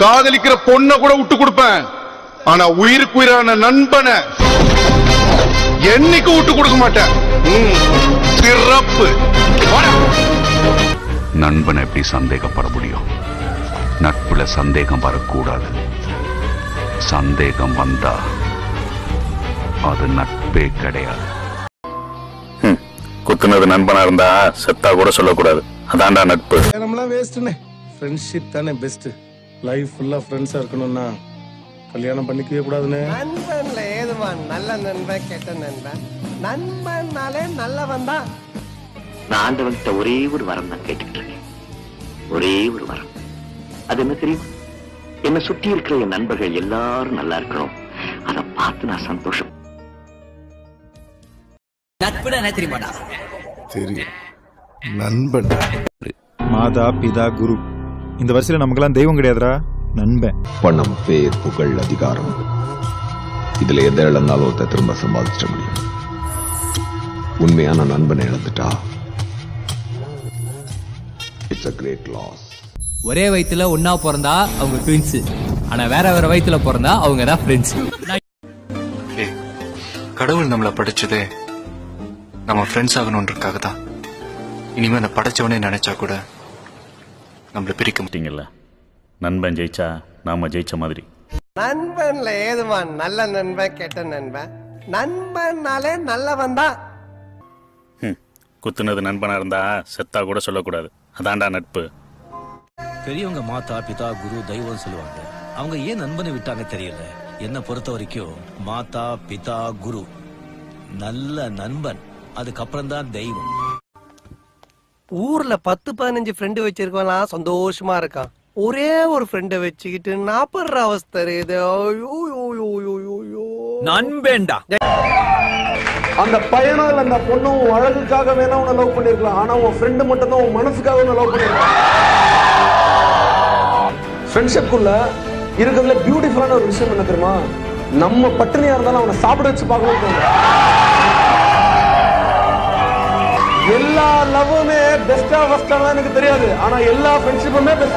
காதலிக்கிற பொண்ண கூட விட்டு கொடுப்பேன் ஆனா உயிருக்கு உயிரான நண்பனை என்னைக்கு விட்டு கொடுக்க மாட்டேன் ம், சிறப்பு வாடா. நண்பனை எப்படி சந்தேகப்பட முடியும் நட்புல சந்தேகம் வரக்கூடாது சந்தேகம் வந்தா அது நட்பே கிடையாது குத்துனது நண்பனா இருந்தா செத்தா கூட சொல்லக்கூடாது அதான்டா நட்பு நம்மளாம் வேஸ்ட்டுண்ணே ஃப்ரெண்ட்ஷிப் தானே பெஸ்ட் லைஃப் ஃபுல்லா ஃப்ரெண்ட்ஸா இருக்கணும்னா கல்யாணம் பண்ணிக்கவே கூடாதுண்ணே நண்பன்ல ஏதுமா நல்ல நண்பன் கெட்ட நண்பன் நண்பன்னாலே நல்லவன் தான் நான் ஆண்டவன்கிட்ட ஒரே ஒரு வரம் தான் கேட்டுக்கிட்டு இருக்கேன் ஒரே ஒரு வரம் அது என்ன தெரியுமா என்னை சுற்றி இருக்கிற என் நண்பர்கள் எல்லாரும் நல்லா இருக்கணும் அதை பார்த்து நான் சந்தோஷம் நட்புனா என்ன தெரியுமாடா தெரியும் நண்பன் மாதா பிதா குரு இந்த வருஷத்துல நமக்கெல்லாம் தெய்வம் கிடையாதுடா நண்பன் பணம் பேர் புகழ் அதிகாரம் இதுல எதை இழந்தாலும் ஒருத்த திரும்ப சம்பாதிச்சிட முடியும் உண்மையான நண்பனை இழந்துட்டா இட்ஸ் அ கிரேட் லாஸ் ஒரே வயித்துல ஒன்னா பிறந்தா அவங்க ட்வின்ஸ் ஆனா வேற வேற வயித்துல பிறந்தா அவங்க தான் ஃப்ரெண்ட்ஸ் கடவுள் நம்மளை படிச்சதே நம்ம ஃப்ரெண்ட்ஸ் ஆகணுன்றதுக்காக தான் இனிமே அந்த படைச்சவனே நினைச்சா கூட நம்மள பிரிக்க மாட்டீங்கல்ல நண்பன் ஜெயிச்சா நாம ஜெயிச்ச மாதிரி நண்பன்ல ஏதுமா நல்ல நண்பன் கெட்ட நண்பன் நண்பன்னாலே நல்லவன் தான் குத்துனது நண்பனா இருந்தா செத்தா கூட சொல்லக்கூடாது அதான்டா நட்பு பெரியவங்க மாதா பிதா குரு தெய்வம் சொல்லுவாங்க அவங்க ஏன் நண்பனை விட்டாங்க தெரியல என்ன பொறுத்த வரைக்கும் மாதா பிதா குரு நல்ல நண்பன் அதுக்கப்புறம் தான் தெய்வம் ஊர்ல பத்து பதினஞ்சு ஃப்ரெண்டு வச்சிருக்கலாம் சந்தோஷமா இருக்கான் ஒரே ஒரு ஃப்ரெண்டை வச்சுக்கிட்டு நாப்படுற அவஸ்தை இது ஐயோ, ஐயோ, ஐயோ, ஐயோ, ஐயோ, ஐயோ. நண்பேண்டா அந்த பையனும் இல்ல அந்த பொண்ணும் உன் அழகுக்காக வேணா உன்னை லவ் பண்ணிருக்கலாம் ஆனா உன் ஃப்ரெண்டு மட்டும் தான் உன் மனசுக்காக உன்னை லவ் பண்ணிருக்கலாம் ஃப்ரெண்ட்ஷிப்குள்ள இருக்கிறதுல பியூட்டிஃபுல்லான ஒரு விஷயம் என்ன தெரியுமா நம்ம பட்டினியா இருந்தாலும் அவனை சாப்பிட வச்சு பார்க்கணும் தோணும். எல்லா லவ்வுமே பெஸ்டா ஃபர்ஸ்டா எனக்கு தெரியாது ஆனா எல்லா ஃப்ரெண்ட்ஷிப்புமே பெஸ்ட்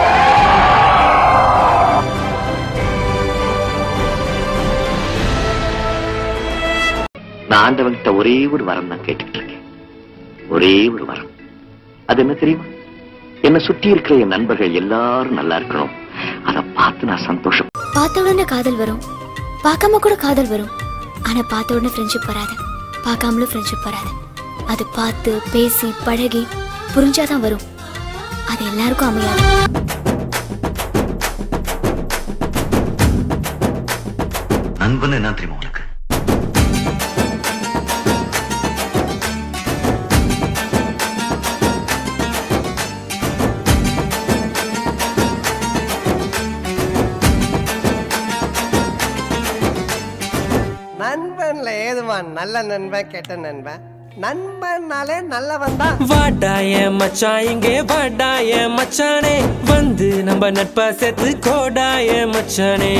நான் ஆண்டவன்கிட்ட ஒரே ஒரு வரம் தான் கேட்டுக்கிட்டு இருக்கேன் ஒரே ஒரு வரம் அது என்ன தெரியுமா என்னை சுற்றி இருக்கிற என் நண்பர்கள் எல்லாரும் நல்லா இருக்கணும் அதை பார்த்து நான் சந்தோஷம் பார்த்த உடனே காதல் வரும் பார்க்காம கூட காதல் வரும் ஆனா பார்த்த உடனே ஃப்ரெண்ட்ஷிப் வராது பார்க்காமலும் ஃப்ரெண்ட்ஷிப் வராது அது பார்த்து பேசி பழகி புரிஞ்சாதான் வரும் அது எல்லாருக்கும் அமையாது நண்பன் என்ன தெரியுமா உனக்கு நண்பன்ல ஏதுமா நல்ல நண்பன் கெட்ட நண்பன் நண்பன்னாலே நல்லவன் தான் வாடாய மச்சான் இங்கே வாடாய மச்சானே வந்து நம்ம நட்பா சேர்த்து கோடாய மச்சானே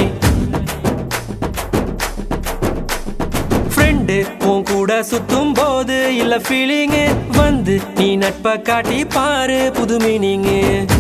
ஃப்ரெண்டு உன் கூட சுத்தும் போது இல்ல ஃபீலிங்கு வந்து நீ நட்பை காட்டி பாரு புது மீனிங்கு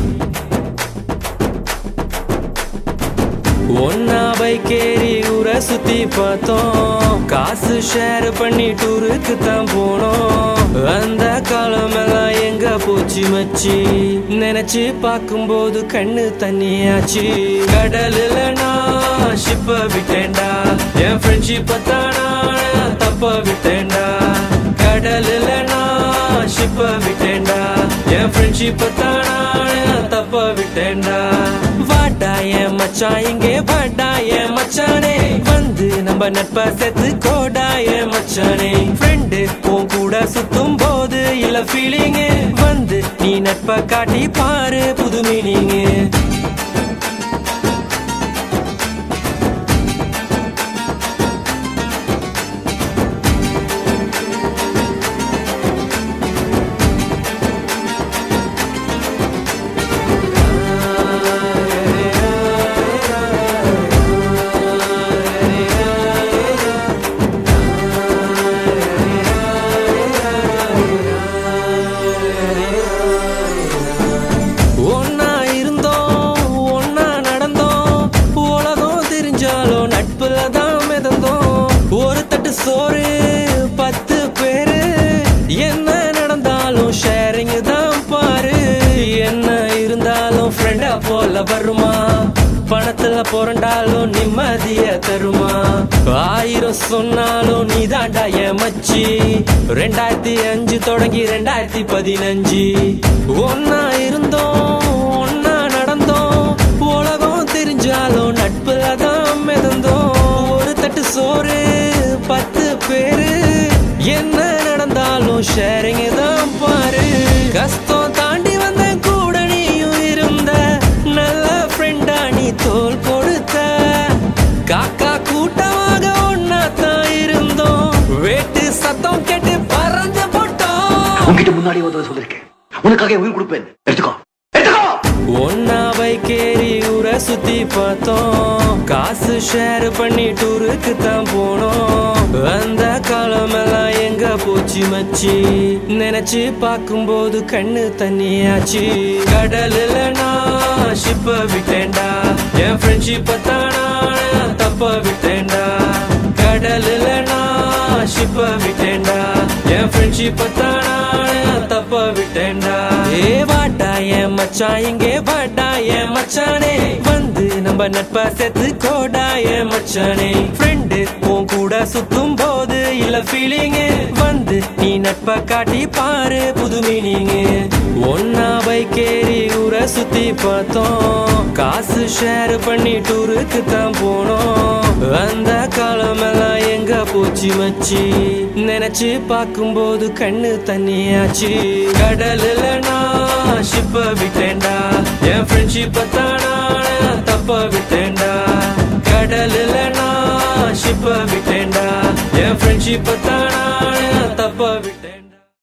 ஒன்னா பைக்கேறி ஊரை சுத்தி பார்த்தோம் காசு ஷேர் பண்ணி டூருக்கு தான் போனோம் அந்த காலம் எல்லாம் எங்க போச்சு மச்சி நினைச்சு பார்க்கும்போது கண்ணு தண்ணியாச்சு கடலுல நான் ஷிப்ப விட்டேன்டா என் ஃப்ரெண்ட்ஷிப்ப தானா தப்ப விட்டேன்டா கடலுல நான் ஷிப்ப விட்டேன்டா என் ஃப்ரெண்ட்ஷிப்ப தானா தப்ப விட்டேன்டா வாடா என் மச்சான் இங்கே வாடா என் மச்சானே வந்து நம்ம நட்பை சேர்த்து கோடா என் மச்சானே ஃப்ரெண்டு உன் கூட சுத்தும் போது இல்ல ஃபீலிங்கு வந்து நீ நட்பை காட்டி பாரு புது மீனிங்கு ஒன்னா இருந்தோம் சோறு பத்து பேரு என்ன நடந்தாலும் ஷேரிங் தான் பாரு என்ன இருந்தாலும் ஃப்ரெண்டா போல வருமா பணத்துல புரண்டாலும் நிம்மதிய தருமா ஆயிரம் சொன்னாலும் நீ தாண்டா என் மச்சி ரெண்டாயிரத்தி அஞ்சு தொடங்கி ரெண்டாயிரத்தி பதினஞ்சு ஒன்னா இருந்தோம் ஒன்னா நடந்தோம் உலகம் தெரிஞ்சாலும் நட்புல தான் மிதந்தோம் ஒரு தட்டு சோறு பத்து பேரு என்ன நடந்தாலும் ஷேரிங் தான் பாரு கஷ்டம் தாண்டி வந்த கூட நீயும் இருந்த நல்ல ஃப்ரெண்டா நீ தோல் கொடுத்த காக்கா கூட்டமாக ஒன்னா தான் இருந்தோம் வேட்டு சத்தம் கேட்டு பறந்து போட்டோம் உன்கிட்ட முன்னாடி ஒரு சொல்லிருக்கேன் உனக்காக உயிர் கொடுப்பேன் எடுத்துக்கோ ஒன்னா பைக்கேறி ஊரை சுத்தி பார்த்தோம் காசு ஷேர் பண்ணி டூருக்கு தான் போனோம் அந்த காலமெல்லாம் எங்க போச்சு மச்சி நினைச்சு பார்க்கும்போது கண்ணு தண்ணியாச்சு கடலில் நான் ஷிப்ப விட்டேன்டா என் ஃப்ரெண்ட்ஷிப்ப தானா தப்ப விட்டேன்டா கடலில் நான் ஷிப்ப விட்டேன்டா என் ஃப்ரெண்ட்ஷிப்ப தானா தப்ப விட்டேன்டா ஏ வாட்டா என் மச்சான் இங்கே வாட்டா என் மச்சானே வந்து நம்ம நட்பா சேர்த்து கோடா என் மச்சானே ஃப்ரெண்டு உன் கூட சுத்தும் போது இல்ல ஃபீலிங் வந்து நீ நட்பை காட்டி பாரு புது மீனிங் ஒன்னா பைக்கேறி ஊரை சுத்தி பார்த்தோம் காசு ஷேர் பண்ணி டூருக்கு தான் போனோம் அந்த காலமெல்லாம் எங்க போச்சு மச்சி நினைச்சு பார்க்கும்போது கண்ணு தண்ணியாச்சு கடலில் நான் ஷிப்ப விட்டேன்டா என் ஃப்ரெண்ட்ஷிப்ப தானா தப்ப விட்டேன்டா கடலில்